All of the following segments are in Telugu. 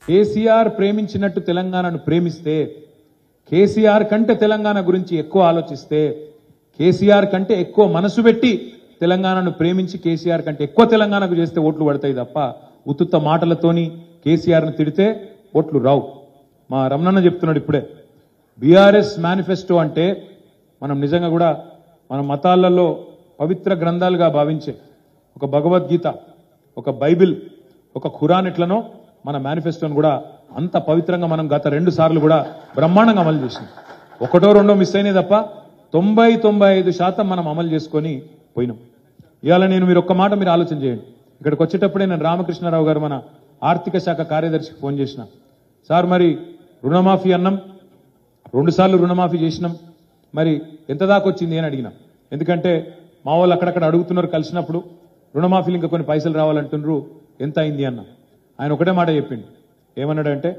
కేసీఆర్ ప్రేమించినట్టు తెలంగాణను ప్రేమిస్తే కేసీఆర్ కంటే తెలంగాణ గురించి ఎక్కువ ఆలోచిస్తే కేసీఆర్ కంటే ఎక్కువ మనసు పెట్టి తెలంగాణను ప్రేమించి కేసీఆర్ కంటే ఎక్కువ తెలంగాణకు చేస్తే ఓట్లు పడతాయి తప్ప ఉత్తుత్త మాటలతోని కేసీఆర్ను తిడితే ఓట్లు రావు మా రమణన్న చెప్తున్నాడు ఇప్పుడే బీఆర్ఎస్ మేనిఫెస్టో అంటే మనం నిజంగా కూడా మన మతాలలో పవిత్ర గ్రంథాలుగా భావించే ఒక భగవద్గీత ఒక బైబిల్ ఒక ఖురాన్ ఎట్లనో మన మేనిఫెస్టోను కూడా అంత పవిత్రంగా మనం గత రెండు సార్లు కూడా బ్రహ్మాండంగా అమలు చేసినాం ఒకటో రెండో మిస్ అయినాయి తప్ప తొంభై తొంభై ఐదు శాతం మనం అమలు చేసుకొని పోయినాం ఇవాళ నేను మీరు ఒక్క మాట మీరు ఆలోచన చేయండి ఇక్కడికి వచ్చేటప్పుడే నేను రామకృష్ణారావు గారు మన ఆర్థిక శాఖ కార్యదర్శికి ఫోన్ చేసిన సార్ మరి రుణమాఫీ అన్నం రెండు సార్లు రుణమాఫీ చేసినాం మరి ఎంత దాకా వచ్చింది అని అడిగినా ఎందుకంటే మా వాళ్ళు అక్కడక్కడ అడుగుతున్నారు కలిసినప్పుడు రుణమాఫీలు ఇంకా కొన్ని పైసలు రావాలంటున్నారు ఎంత అయింది అన్న ఆయన ఒకటే మాట చెప్పిండు ఏమన్నాడంటే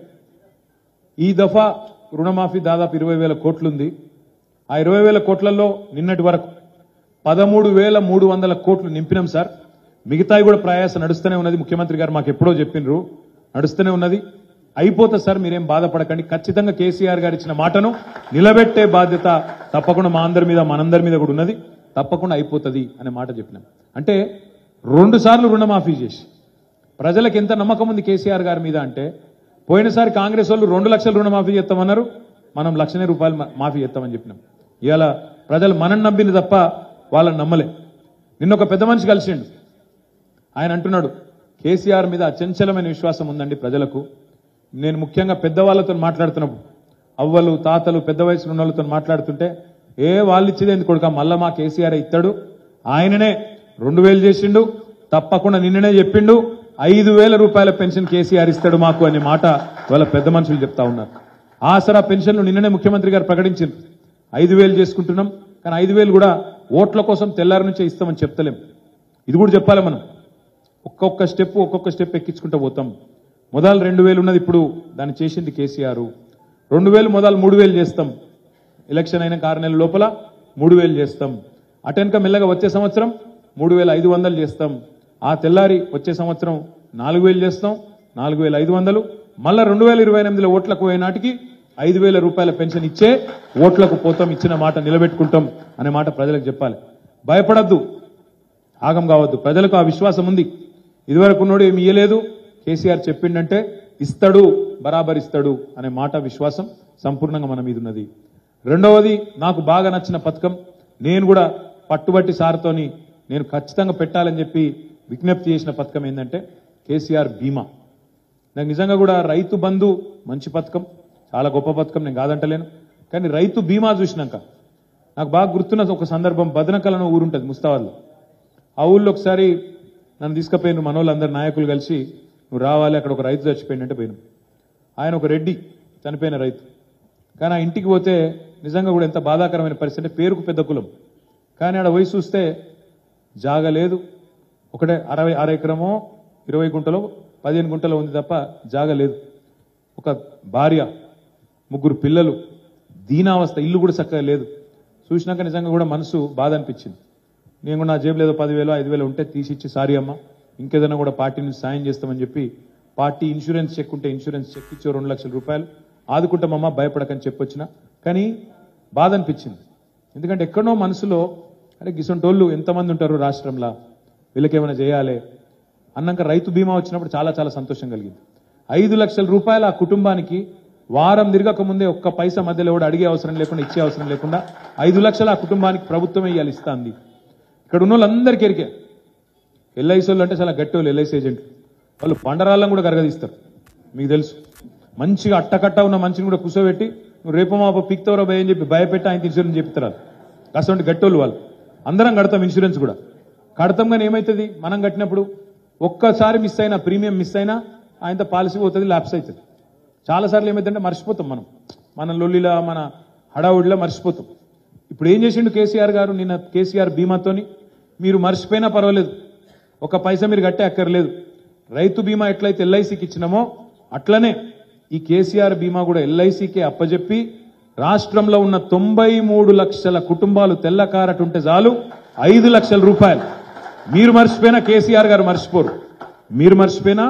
ఈ దఫా రుణమాఫీ దాదాపు ఇరవై వేల కోట్లుంది ఆ ఇరవై వేల కోట్లలో నిన్నటి వరకు పదమూడు వేల మూడు వందల కోట్లు నింపినాం సార్ మిగతాయి కూడా ప్రయాస నడుస్తూనే ఉన్నది ముఖ్యమంత్రి గారు మాకు ఎప్పుడో చెప్పిండ్రు నడుస్తూనే ఉన్నది అయిపోతుంది సార్ మీరేం బాధపడకండి ఖచ్చితంగా కేసీఆర్ గారు ఇచ్చిన మాటను నిలబెట్టే బాధ్యత తప్పకుండా మా అందరి మీద మనందరి మీద కూడా ఉన్నది తప్పకుండా అయిపోతుంది అనే మాట చెప్పినాం అంటే రెండు సార్లు రుణమాఫీ చేసి ప్రజలకు ఎంత నమ్మకం ఉంది కేసీఆర్ గారి మీద అంటే పోయినసారి కాంగ్రెస్ వాళ్ళు రెండు లక్షల రుణమాఫీ చేస్తామన్నారు మనం లక్షనే రూపాయలు మా- మాఫీ చేస్తామని చెప్పినాం ఇవాళ ప్రజలు మనం నమ్మింది తప్ప వాళ్ళని నమ్మలే నిన్న ఒక పెద్ద మనిషి కలిసిండు ఆయన అంటున్నాడు కేసీఆర్ మీద అచంచలమైన విశ్వాసం ఉందండి ప్రజలకు నేను ముఖ్యంగా పెద్దవాళ్ళతో మాట్లాడుతున్నప్పుడు అవ్వలు తాతలు పెద్ద వయసు ఉన్న వాళ్ళతో మాట్లాడుతుంటే ఏ వాళ్ళు ఇచ్చేది ఎందుకు కొడుక మళ్ళా మా కేసీఆర్ ఇస్తాడు ఆయననే రెండు వేలు చేసిండు తప్పకుండా నిన్ననే చెప్పిండు ఐదు వేల రూపాయల పెన్షన్ కేసీఆర్ ఇస్తాడు మాకు అనే మాట వాళ్ళ పెద్ద మనుషులు చెప్తా ఉన్నారు ఆసరా పెన్షన్లు నిన్ననే ముఖ్యమంత్రి గారు ప్రకటించారు ఐదు వేలు చేసుకుంటున్నాం కానీ ఐదు వేలు కూడా ఓట్ల కోసం తెల్లారి నుంచే ఇస్తామని చెప్తలేం ఇది కూడా చెప్పాలి మనం ఒక్కొక్క స్టెప్ ఒక్కొక్క స్టెప్ ఎక్కించుకుంటూ పోతాం మొదలు రెండు వేలు ఉన్నది ఇప్పుడు దాన్ని చేసింది కేసీఆర్ రెండు వేలు మొదలు మూడు వేలు చేస్తాం ఎలక్షన్ అయిన ఆరు నెలల లోపల మూడు వేలు చేస్తాం అటెనక మెల్లగా వచ్చే సంవత్సరం మూడు వేల ఐదు వందలు చేస్తాం ఆ తెల్లారి వచ్చే సంవత్సరం నాలుగు వేలు చేస్తాం నాలుగు వేల ఐదు వందలు మళ్ళా రెండు వేల ఇరవై ఎనిమిదిలో ఓట్లకు పోయే నాటికి ఐదు వేల రూపాయల పెన్షన్ ఇచ్చే ఓట్లకు పోతాం ఇచ్చిన మాట నిలబెట్టుకుంటాం అనే మాట ప్రజలకు చెప్పాలి భయపడద్దు ఆగం కావద్దు ప్రజలకు ఆ విశ్వాసం ఉంది ఇదివరకు ఉన్నోడు ఏమి ఇయ్యలేదు కేసీఆర్ చెప్పిండంటే ఇస్తాడు బరాబర్ ఇస్తాడు అనే మాట విశ్వాసం సంపూర్ణంగా మన మీద ఉన్నది రెండవది నాకు బాగా నచ్చిన పథకం నేను కూడా పట్టుబట్టి సార్తోని నేను ఖచ్చితంగా పెట్టాలని చెప్పి విజ్ఞప్తి చేసిన పథకం ఏంటంటే కేసీఆర్ బీమా నాకు నిజంగా కూడా రైతు బంధు మంచి పథకం చాలా గొప్ప పథకం నేను కాదంటలేను కానీ రైతు బీమా చూసినాక నాకు బాగా గుర్తున్న ఒక సందర్భం బదనకలను ఊరుంటది ముస్తాబాద్లో ఆ ఊళ్ళో ఒకసారి నన్ను తీసుకుపోయిన మనోళ్ళందరు నాయకులు కలిసి నువ్వు రావాలి అక్కడ ఒక రైతు చచ్చిపోయిందంటే పోయినాం ఆయన ఒక రెడ్డి చనిపోయిన రైతు కానీ ఆ ఇంటికి పోతే నిజంగా కూడా ఎంత బాధాకరమైన పరిస్థితి అంటే పేరుకు పెద్ద కులం కానీ ఆడ పోయి చూస్తే జాగ లేదు ఒకటే అరవై అర ఎకరమో ఇరవై గుంటలో పదిహేను గుంటలో ఉంది తప్ప జాగ లేదు ఒక భార్య ముగ్గురు పిల్లలు దీనావస్థ ఇల్లు కూడా చక్కగా లేదు చూసినాక నిజంగా కూడా మనసు బాధ అనిపించింది నేను కూడా నా జేబులో ఏదో పదివేలు ఐదు వేలు ఉంటే తీసిచ్చి సారీ అమ్మ ఇంకేదైనా కూడా పార్టీ నుంచి సాయం చేస్తామని చెప్పి పార్టీ ఇన్సూరెన్స్ చెక్ ఉంటే ఇన్సూరెన్స్ చెక్ ఇచ్చే రెండు లక్షల రూపాయలు ఆదుకుంటామమ్మ భయపడకని చెప్పొచ్చిన కానీ బాధ అనిపించింది ఎందుకంటే ఎక్కడో మనసులో అరే గిసొంటోళ్ళు ఎంతమంది ఉంటారు రాష్ట్రంలో వీళ్ళకి ఏమైనా చేయాలి అన్నాక రైతు బీమా వచ్చినప్పుడు చాలా చాలా సంతోషం కలిగింది ఐదు లక్షల రూపాయలు ఆ కుటుంబానికి వారం తిరగక ముందే ఒక్క పైసా మధ్యలో కూడా అడిగే అవసరం లేకుండా ఇచ్చే అవసరం లేకుండా ఐదు లక్షలు ఆ కుటుంబానికి ప్రభుత్వమే ఇవ్వాలి ఇస్తాంది ఇక్కడ ఉన్న వాళ్ళందరికీ ఎరికే ఎల్ఐసి వాళ్ళు అంటే చాలా గట్టి వాళ్ళు ఎల్ఐసి ఏజెంట్లు వాళ్ళు పండరాళ్ళని కూడా కరగదీస్తారు మీకు తెలుసు మంచిగా అట్టకట్ట ఉన్న మనిషిని కూడా కూర్చోబెట్టి నువ్వు రేపు మా పిక్తవరా భయ అని చెప్పి భయపెట్టి ఆయన ఇన్సూరెన్స్ చెప్తారు వాళ్ళు. అటువంటి గట్టోళ్ళు వాళ్ళు అందరం కడతాం ఇన్సూరెన్స్ కూడా కడతాం కానీ ఏమవుతుంది మనం కట్టినప్పుడు ఒక్కసారి మిస్ అయినా ప్రీమియం మిస్ అయినా ఆయనతో పాలసీ పోతుంది ల్యాప్స్ అవుతుంది చాలాసార్లు ఏమైందంటే మర్చిపోతాం మనం మన లొల్లిలా మన హడావుడిలా మర్చిపోతాం ఇప్పుడు ఏం చేసిండు కేసీఆర్ గారు నిన్న కేసీఆర్ బీమాతోని మీరు మర్చిపోయినా పర్వాలేదు ఒక పైసా మీరు కట్టే అక్కర్లేదు రైతు బీమా ఎట్లయితే ఎల్ఐసికి ఇచ్చినామో అట్లనే ఈ కేసీఆర్ బీమా కూడా ఎల్ఐసికే అప్పజెప్పి రాష్ట్రంలో ఉన్న తొంభై మూడు లక్షల కుటుంబాలు తెల్లకారటుంటే చాలు ఐదు లక్షల రూపాయలు మీరు మర్చిపోయినా కేసీఆర్ గారు మర్చిపోరు మీరు మర్చిపోయినా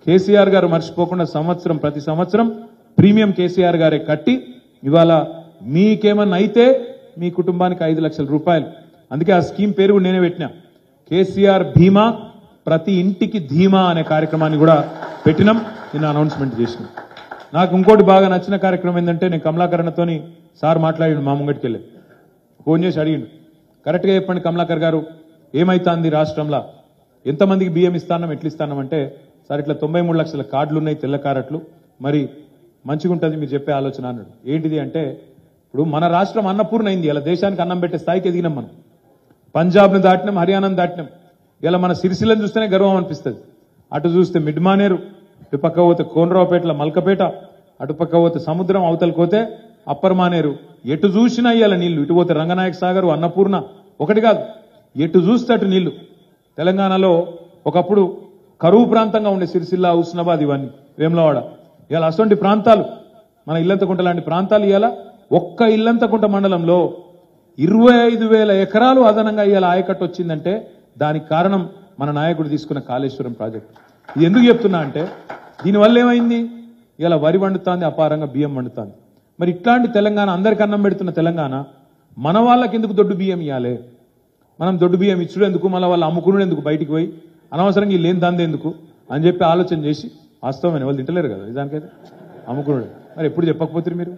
కేసీఆర్ గారు మర్చిపోకుండా సంవత్సరం ప్రతి సంవత్సరం ప్రీమియం కేసీఆర్ గారే కట్టి ఇవాళ మీకేమన్నా అయితే మీ కుటుంబానికి ఐదు లక్షల రూపాయలు అందుకే ఆ స్కీమ్ పేరు కూడా నేనే పెట్టినా కేసీఆర్ భీమా ప్రతి ఇంటికి ధీమా అనే కార్యక్రమాన్ని కూడా పెట్టినాం నిన్న అనౌన్స్మెంట్ చేసినాం నాకు ఇంకోటి బాగా నచ్చిన కార్యక్రమం ఏంటంటే నేను కమలాకరణతోని సార్ మాట్లాడిండు మా ముంగటికి వెళ్ళి ఫోన్ చేసి అడిగిండు కరెక్ట్గా చెప్పండి కమలాకర్ గారు ఏమైతుంది రాష్ట్రంలో ఎంతమందికి బియ్యం ఇస్తానం ఎట్లా ఇస్తానం అంటే సార్ ఇట్లా తొంభై మూడు లక్షల కార్డులు ఉన్నాయి తెల్ల కారట్లు మరి మంచిగా ఉంటుంది మీరు చెప్పే ఆలోచన అన్నాడు ఏంటిది అంటే ఇప్పుడు మన రాష్ట్రం అన్నపూర్ణ అయింది ఇలా దేశానికి అన్నం పెట్టే స్థాయికి ఎదిగినాం మనం పంజాబ్ను దాటినాం హర్యానాను దాటినాం ఇలా మన సిరిసిల్లను చూస్తేనే గర్వం అనిపిస్తుంది అటు చూస్తే మిడ్ మానేరు ఇటు పక్క పోతే కోనరావుపేటల మల్కపేట అటు పక్క పోతే సముద్రం అవతలకి పోతే అప్పర్ మానేరు ఎటు చూసినా ఇవాళ నీళ్లు ఇటు పోతే రంగనాయక సాగర్ అన్నపూర్ణ ఒకటి కాదు ఎటు చూస్తే అటు నీళ్లు తెలంగాణలో ఒకప్పుడు కరువు ప్రాంతంగా ఉండే సిరిసిల్ల హుస్నాబాద్ ఇవన్నీ వేములవాడ ఇవాళ అటువంటి ప్రాంతాలు మన ఇల్లంతకుంట లాంటి ప్రాంతాలు ఇవాళ ఒక్క ఇల్లంతకుంట మండలంలో ఇరవై ఐదు వేల ఎకరాలు అదనంగా ఇవాళ ఆయకట్టు వచ్చిందంటే దానికి కారణం మన నాయకుడు తీసుకున్న కాళేశ్వరం ప్రాజెక్టు ఇది ఎందుకు చెప్తున్నా అంటే దీనివల్ల ఏమైంది ఇలా వరి వండుతాంది అపారంగా బియ్యం వండుతాంది మరి ఇట్లాంటి తెలంగాణ అందరికి అన్నం పెడుతున్న తెలంగాణ మన వాళ్ళకి ఎందుకు దొడ్డు బియ్యం ఇవ్వాలి మనం దొడ్డు బియ్యం ఇచ్చుడు ఎందుకు మళ్ళీ వాళ్ళు అమ్ముకునుడు ఎందుకు బయటికి పోయి అనవసరంగా ఈ లేని దంద ఎందుకు అని చెప్పి ఆలోచన చేసి వాస్తవమైన వాళ్ళు తింటలేరు కదా నిజానికైతే అమ్ముకునుడు మరి ఎప్పుడు చెప్పకపోతే మీరు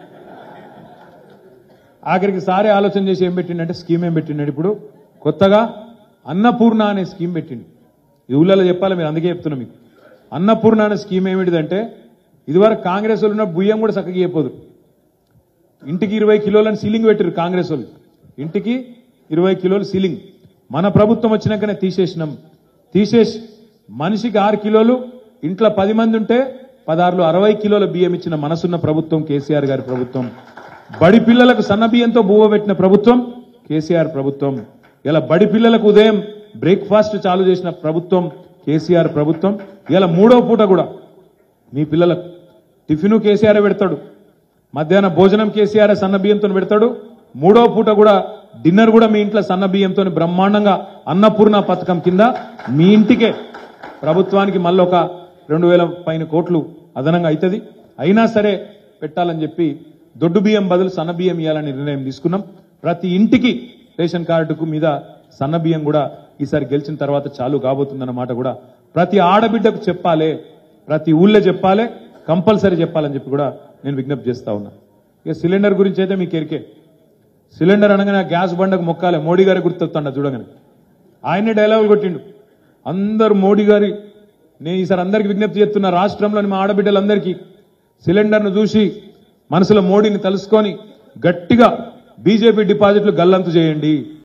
ఆఖరికి సారే ఆలోచన చేసి ఏం పెట్టిండంటే స్కీమ్ ఏం పెట్టిండు ఇప్పుడు కొత్తగా అన్నపూర్ణ అనే స్కీమ్ పెట్టిండు ఈ ఊళ్ళలో చెప్పాలి మీరు అందుకే చెప్తున్నా మీకు అన్నపూర్ణ అనే స్కీమ్ ఏమిటిదంటే ఇదివరకు కాంగ్రెస్ వాళ్ళు ఉన్న బియ్యం కూడా చక్కగా చెప్పదు ఇంటికి ఇరవై కిలోలని సీలింగ్ పెట్టారు కాంగ్రెస్ వాళ్ళు ఇంటికి ఇరవై కిలోలు సీలింగ్ మన ప్రభుత్వం వచ్చినాకనే తీసేసినాం తీసేసి మనిషికి ఆరు కిలోలు ఇంట్లో పది మంది ఉంటే పదహారులో అరవై కిలోల బియ్యం ఇచ్చిన మనసున్న ప్రభుత్వం కేసీఆర్ గారి ప్రభుత్వం బడి పిల్లలకు సన్న బియ్యంతో బువ్వ పెట్టిన ప్రభుత్వం కేసీఆర్ ప్రభుత్వం ఇలా బడి పిల్లలకు ఉదయం బ్రేక్ఫాస్ట్ చాలు చేసిన ప్రభుత్వం కేసీఆర్ ప్రభుత్వం ఇలా మూడో పూట కూడా మీ పిల్లలకు టిఫిను కేసీఆర్ పెడతాడు మధ్యాహ్న భోజనం కేసీఆర్ సన్న బియ్యంతో పెడతాడు మూడో పూట కూడా డిన్నర్ కూడా మీ ఇంట్లో సన్న బియ్యంతో బ్రహ్మాండంగా అన్నపూర్ణ పథకం కింద మీ ఇంటికే ప్రభుత్వానికి మళ్ళీ ఒక రెండు వేల పైన కోట్లు అదనంగా అవుతుంది అయినా సరే పెట్టాలని చెప్పి దొడ్డు బియ్యం బదులు సన్న బియ్యం ఇవ్వాలని నిర్ణయం తీసుకున్నాం ప్రతి ఇంటికి రేషన్ కార్డుకు మీద సన్న బియ్యం కూడా ఈసారి గెలిచిన తర్వాత చాలు కాబోతుందన్న మాట కూడా ప్రతి ఆడబిడ్డకు చెప్పాలి ప్రతి ఊళ్ళో చెప్పాలి కంపల్సరీ చెప్పాలని చెప్పి కూడా నేను విజ్ఞప్తి చేస్తా ఉన్నా ఇక సిలిండర్ గురించి అయితే మీకు ఎరికే సిలిండర్ అనగానే ఆ గ్యాస్ బండకు మొక్కాలి మోడీ గారి గుర్తొస్తాడు చూడగానే ఆయనే డైలాగులు కొట్టిండు అందరు మోడీ గారి నేను ఈసారి అందరికి విజ్ఞప్తి చేస్తున్న రాష్ట్రంలోని మా ఆడబిడ్డలందరికీ సిలిండర్ను చూసి మనసులో మోడీని తలుసుకొని గట్టిగా బీజేపీ డిపాజిట్లు గల్లంతు చేయండి